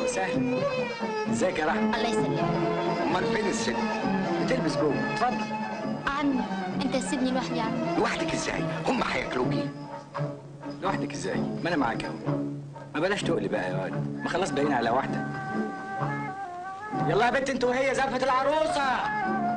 وسهلا ازيك يا رحمه الله يسلمك امال فين الست بتلبس جوه اتفضل عمي انت تسيبني لوحدي يا عمي لوحدك ازاي هم هياكلوكي لوحدك ازاي ما انا معاك اهو ما بلاش تقلي بقى يا واد ما خلاص باين على واحده يلا يا بنت انت وهي زفه العروسه